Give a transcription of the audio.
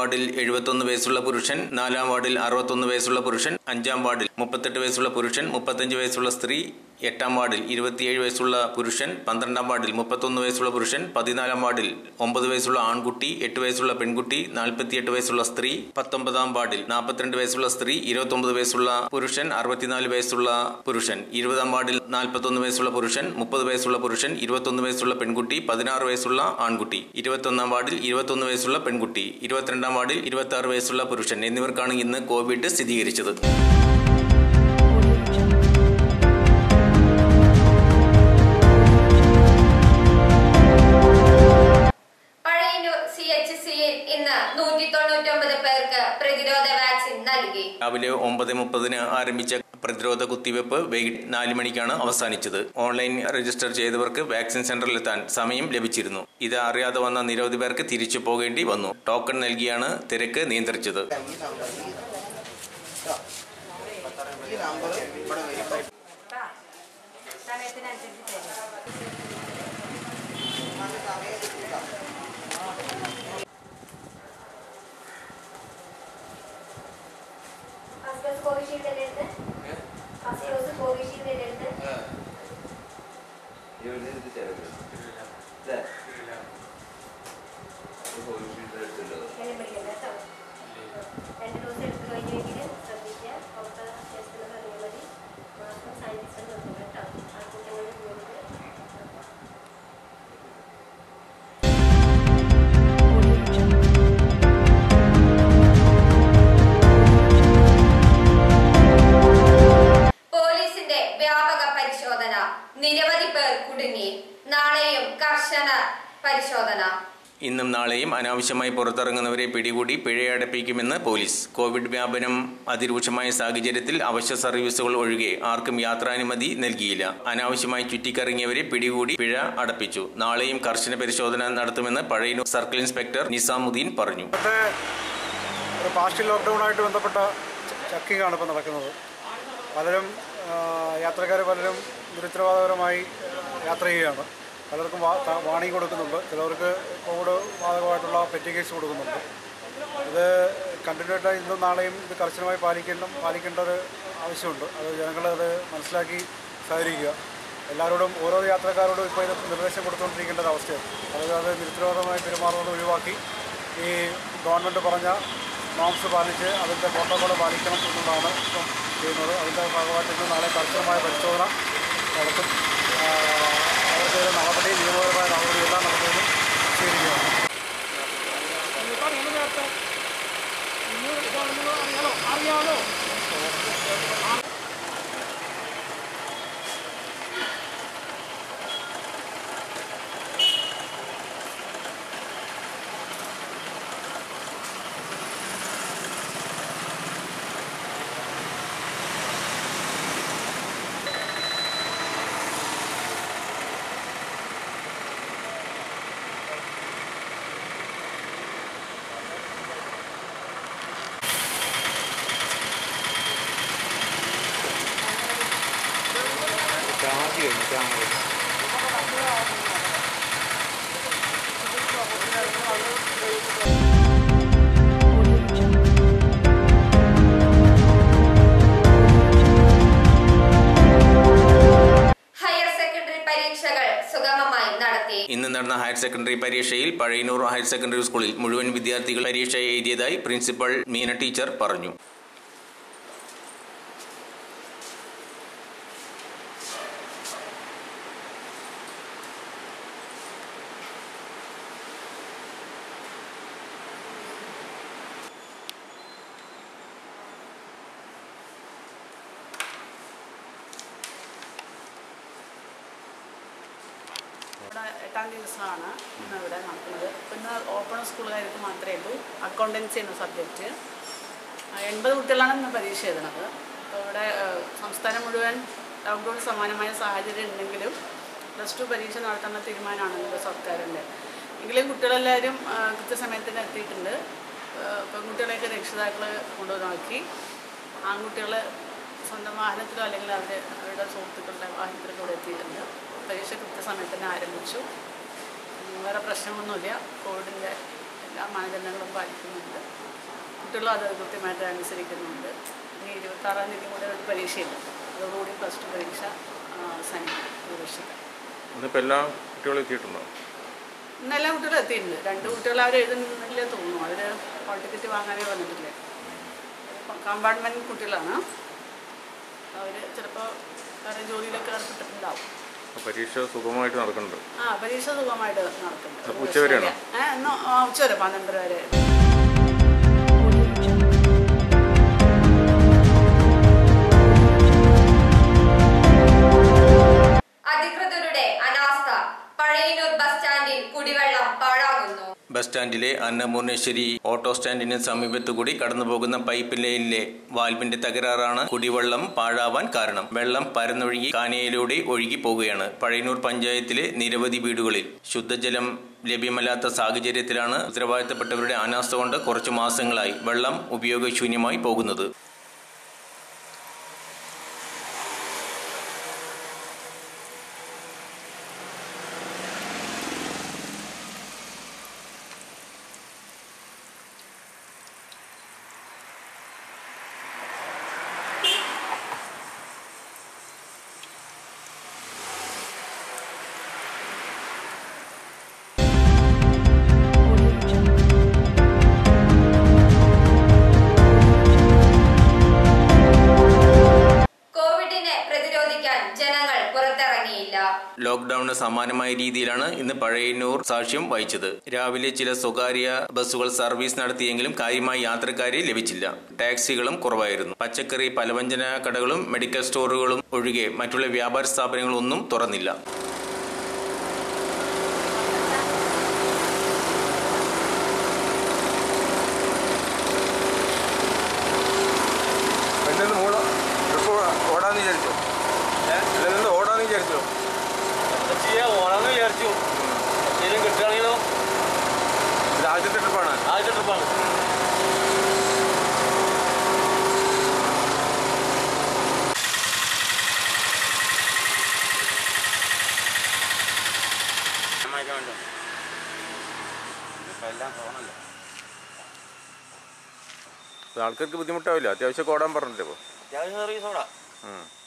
വാർഡിൽ എഴുപത്തൊന്ന് വയസ്സുള്ള പുരുഷൻ നാലാം വാർഡിൽ അറുപത്തൊന്ന് വയസ്സുള്ള പുരുഷൻ അഞ്ചാം വാർഡിൽ മുപ്പത്തെട്ട് വയസ്സുള്ള പുരുഷൻ മുപ്പത്തഞ്ച് വയസ്സുള്ള സ്ത്രീ എട്ടാം വാർഡിൽ ഇരുപത്തിയേഴ് വയസ്സുള്ള പുരുഷൻ പന്ത്രണ്ടാം വാർഡിൽ മുപ്പത്തൊന്ന് വയസ്സുള്ള പുരുഷൻ പതിനാലാം വാർഡിൽ ഒമ്പത് വയസ്സുള്ള ആൺകുട്ടി എട്ട് വയസ്സുള്ള പെൺകുട്ടി നാൽപ്പത്തിയെട്ട് വയസ്സുള്ള സ്ത്രീ പത്തൊമ്പതാം വാർഡിൽ നാൽപ്പത്തിരണ്ട് വയസ്സുള്ള സ്ത്രീ ഇരുപത്തൊമ്പത് വയസ്സുള്ള പുരുഷൻ അറുപത്തിനാല് വയസ്സുള്ള പുരുഷൻ ഇരുപതാം വാർഡിൽ നാൽപ്പത്തൊന്ന് വയസ്സുള്ള പുരുഷൻ മുപ്പത് വയസ്സുള്ള പുരുഷൻ ഇരുപത്തൊന്ന് വയസ്സുള്ള പെൺകുട്ടി പതിനാറ് വയസ്സുള്ള ആൺകുട്ടി ഇരുപത്തൊന്നാം വാർഡിൽ ഇരുപത്തൊന്ന് വയസ്സുള്ള പെൺകുട്ടി ഇരുപത്തിരണ്ടാം വാർഡിൽ ഇരുപത്തി ആറ് വയസ്സുള്ള പുരുഷൻ എന്നിവർക്കാണ് ഇന്ന് കോവിഡ് സ്ഥിരീകരിച്ചത് പഴയന്നൂർ സി എച്ച് സിയിൽ ഇന്ന് നൂറ്റി തൊണ്ണൂറ്റൊമ്പത് പേർക്ക് പ്രതിരോധ വാക്സിൻ നൽകി രാവിലെ ഒമ്പത് മുപ്പതിന് ആരംഭിച്ച പ്രതിരോധ കുത്തിവെപ്പ് വൈകിട്ട് നാല് മണിക്കാണ് അവസാനിച്ചത് ഓൺലൈൻ രജിസ്റ്റർ ചെയ്തവർക്ക് വാക്സിൻ സെന്ററിലെത്താൻ സമയം ലഭിച്ചിരുന്നു ഇത് അറിയാതെ വന്ന നിരവധി പേർക്ക് തിരിച്ചു പോകേണ്ടി വന്നു ടോക്കൺ നൽകിയാണ് തിരക്ക് നിയന്ത്രിച്ചത് രണ്ട് ഡോസ് എടുത്ത് കഴിഞ്ഞെങ്കിൽ ശ്രദ്ധിക്കുക പുറത്ത് ടെസ്റ്റ് പറഞ്ഞാൽ മതി മാസ്കും സാനിറ്റൈസറും നിർത്തുക കേട്ടോ ആൾക്കൂട്ടങ്ങളിൽ പോയിട്ട് പോലീസിന്റെ വ്യാപക പരിശോധന നിരവധി പേർ കുടുങ്ങി നാളെയും കർശന പരിശോധന ഇന്നും നാളെയും അനാവശ്യമായി പുറത്തിറങ്ങുന്നവരെ പിടികൂടി പിഴയടപ്പിക്കുമെന്ന് പോലീസ് കോവിഡ് വ്യാപനം അതിരൂക്ഷമായ സാഹചര്യത്തിൽ അവശ്യ സർവീസുകൾ ഒഴികെ ആർക്കും യാത്രാനുമതി നൽകിയില്ല അനാവശ്യമായി ചുറ്റിക്കറങ്ങിയവരെ പിടികൂടി പിഴ അടപ്പിച്ചു നാളെയും കർശന പരിശോധന നടത്തുമെന്ന് പഴയന്നൂർ സർക്കിൾ ഇൻസ്പെക്ടർ നിസാമുദ്ദീൻ പറഞ്ഞു ഇപ്പോഴത്തെ ഒരു പാർഷ്യൽ ലോക്ക്ഡൗണായിട്ട് ബന്ധപ്പെട്ട ചക്കിംഗ് ആണ് ഇപ്പോൾ നടക്കുന്നത് പലരും യാത്രക്കാർ പലരും നിരുത്തരവാദപരമായി യാത്ര ചെയ്യുകയാണ് പലർക്കും വാണിംഗ് കൊടുക്കുന്നുണ്ട് ചിലവർക്ക് കോവിഡ് ബാധകമായിട്ടുള്ള പെറ്റി കേസ് കൊടുക്കുന്നുണ്ട് ഇത് കണ്ടിന്യൂ ആയിട്ട് ഇന്നും നാളെയും ഇത് കർശനമായി പാലിക്കണം പാലിക്കേണ്ട ഒരു ആവശ്യമുണ്ട് അത് ജനങ്ങൾ അത് മനസ്സിലാക്കി സഹകരിക്കുക എല്ലാവരോടും ഓരോ യാത്രക്കാരോടും ഇപ്പോൾ ഇത് നിർദ്ദേശം കൊടുത്തുകൊണ്ടിരിക്കേണ്ട ഒരു അവസ്ഥയാണ് അതായത് അത് നിരുത്തരവാദമായി പെരുമാറുന്നത് ഒഴിവാക്കി ഈ ഗവൺമെൻറ് പറഞ്ഞ നോംസ് പാലിച്ച് അതിൻ്റെ പ്രോട്ടോകോൾ പാലിക്കണം എന്നുള്ളതാണ് ഇപ്പം ചെയ്യുന്നത് അതിൻ്റെ ഭാഗമായിട്ട് ഇന്ന് നാളെ കർശനമായ പരിശോധന നടത്തും ആ, അവർക്കൊരു നടപടി നിയമപരമായ നടപടി എല്ലാം നടത്തുന്നതും സ്വീകരിക്കുകയാണ് ഹയർ സെക്കൻഡറി പരീക്ഷകൾ സുഗമമായി നടത്തി ഇന്ന് നടന്ന ഹയർ സെക്കൻഡറി പരീക്ഷയിൽ പഴയന്നൂർ ഹയർ സെക്കൻഡറി സ്കൂളിൽ മുഴുവൻ വിദ്യാർത്ഥികൾ പരീക്ഷ എഴുതിയതായി പ്രിൻസിപ്പൽ മീന ടീച്ചർ പറഞ്ഞു ഇവിടെ എട്ടാം ദിവസമാണ് ഇന്ന് ഇവിടെ നടക്കുന്നത് ഇന്ന് ഓപ്പൺ സ്കൂളുകാർക്ക് മാത്രമേ ഉള്ളൂ അക്കൗണ്ടൻസി എന്ന സബ്ജക്റ്റ് എൺപത് കുട്ടികളാണ് ഇന്ന് പരീക്ഷ എഴുതുന്നത് അപ്പോൾ ഇവിടെ ഏഹ്, സംസ്ഥാനം മുഴുവൻ ലോക്ക്ഡൗൺ സമാനമായ സാഹചര്യം ഉണ്ടെങ്കിലും പ്ലസ് ടു പരീക്ഷ നടത്തുന്ന തീരുമാനമാണല്ലോ സർക്കാരിൻ്റെ എങ്കിലും കുട്ടികളെല്ലാവരും ഏഹ്, കൃത്യസമയത്തിന് എത്തിയിട്ടുണ്ട് ഏഹ്, പെൺകുട്ടികളെയൊക്കെ രക്ഷിതാക്കൾ കൊണ്ടുവന്നാക്കി ആൺകുട്ടികൾ സ്വന്തം വാഹനത്തിലോ അല്ലെങ്കിൽ അവർ അവരുടെ സുഹൃത്തുക്കളുടെ വാഹനത്തിലൊക്കെ ഇവിടെ എത്തിയിട്ടുണ്ട് പരീക്ഷ കൃത്യസമയത്ത് തന്നെ ആരംഭിച്ചു ഉം, വേറെ പ്രശ്നമൊന്നുമില്ല കോവിഡിൻ്റെ എല്ലാ മാനദണ്ഡങ്ങളും പാലിക്കുന്നുണ്ട് കുട്ടികളും അത് കൃത്യമായിട്ട് അനുസരിക്കുന്നുണ്ട് ഇനി ഇരുപത്താറാം തീയതി മുതൽ ഒരു പരീക്ഷയില്ല അതോടുകൂടി പ്ലസ് ടു പരീക്ഷ അവസാനിക്കും പ്രവേശിക്കാം ഇന്നിപ്പോൾ എല്ലാ കുട്ടികളും എത്തിയിട്ടുണ്ടോ ഇന്ന് എല്ലാ കുട്ടികളും എത്തിയിട്ടുണ്ട് രണ്ട് കുട്ടികൾ അവർ എഴുതുന്നില്ലേ തോന്നുന്നു അവർ ഹോൾ ടിക്കറ്റ് വാങ്ങാനേ വന്നിട്ടില്ലേ കമ്പാർട്ട്മെൻറ്റ് കുട്ടികളാണ് അവർ ചിലപ്പോൾ വേറെ ജോലിയിലൊക്കെ ഏർപ്പെട്ടിട്ടുണ്ടാവും അപ്പോൾ പരീക്ഷ സുഗമമായിട്ട് നടക്കുന്നുണ്ട് ആ പരീക്ഷ സുഖമായിട്ട് നടക്കുന്നുണ്ട് അപ്പോൾ ഉച്ചവരെയാണോ? ഏഹ് എന്നോ ആ ഉച്ചവരെ പന്ത്രണ്ടര വരെ അധികൃതരുടെ അനാസ്ഥ പഴയന്നൂർ ബസ് സ്റ്റാൻഡിൽ കുടിവെള്ളം പാഴാകുന്നു ബസ് സ്റ്റാൻഡിലെ അന്നപൂർണേശ്വരി ഓട്ടോ സ്റ്റാൻഡിന് സമീപത്തു കൂടി കടന്നുപോകുന്ന പൈപ്പ് ലൈനിലെ വാൽവിന്റെ തകരാറാണ് കുടിവെള്ളം പാഴാവാൻ കാരണം വെള്ളം പരന്നൊഴുകി കാനയിലൂടെ ഒഴുകി പോവുകയാണ് പഴയന്നൂർ പഞ്ചായത്തിലെ നിരവധി വീടുകളിൽ ശുദ്ധജലം ലഭ്യമല്ലാത്ത സാഹചര്യത്തിലാണ് ഉത്തരവാദിത്തപ്പെട്ടവരുടെ അനാസ്ഥ കൊണ്ട് കുറച്ചു മാസങ്ങളായി വെള്ളം ഉപയോഗശൂന്യമായി പോകുന്നത് കോവിഡിനെ പ്രതിരോധിക്കാൻ ജനങ്ങൾ പുറത്തിറങ്ങിയില്ല ലോക്ക്ഡൌണിന് സമാനമായ രീതിയിലാണ് ഇന്ന് പഴയന്നൂർ സാക്ഷ്യം വഹിച്ചത് രാവിലെ ചില സ്വകാര്യ ബസ്സുകൾ സർവീസ് നടത്തിയെങ്കിലും കാര്യമായി യാത്രക്കാരെ ലഭിച്ചില്ല ടാക്സികളും കുറവായിരുന്നു പച്ചക്കറി പലവ്യഞ്ജന കടകളും മെഡിക്കൽ സ്റ്റോറുകളും ഒഴികെ മറ്റുള്ള വ്യാപാര സ്ഥാപനങ്ങളൊന്നും തുറന്നില്ല പെണ്ണിന്ന് മൂടോ ട്രിപ്പ് ഓടാന്ന് വിചാരിച്ചോ അല്ല നിന്ന് ഓടാന്ന് വിചാരിച്ചോ ചെയ്യാം ഓടാന്ന് വിചാരിച്ചു എന്തെങ്കിലും കിട്ടുകയാണെങ്കിലോ ഇത് ആദ്യത്തെ ട്രിപ്പാണ് ആദ്യത്തെ ട്രിപ്പാണ് ആൾക്കാർക്ക് ബുദ്ധിമുട്ടാവില്ല അത്യാവശ്യം ഓടാൻ പറഞ്ഞില്ലേ ഇപ്പോൾ അത്യാവശ്യം സർവീസ് ഓടാ ഉം.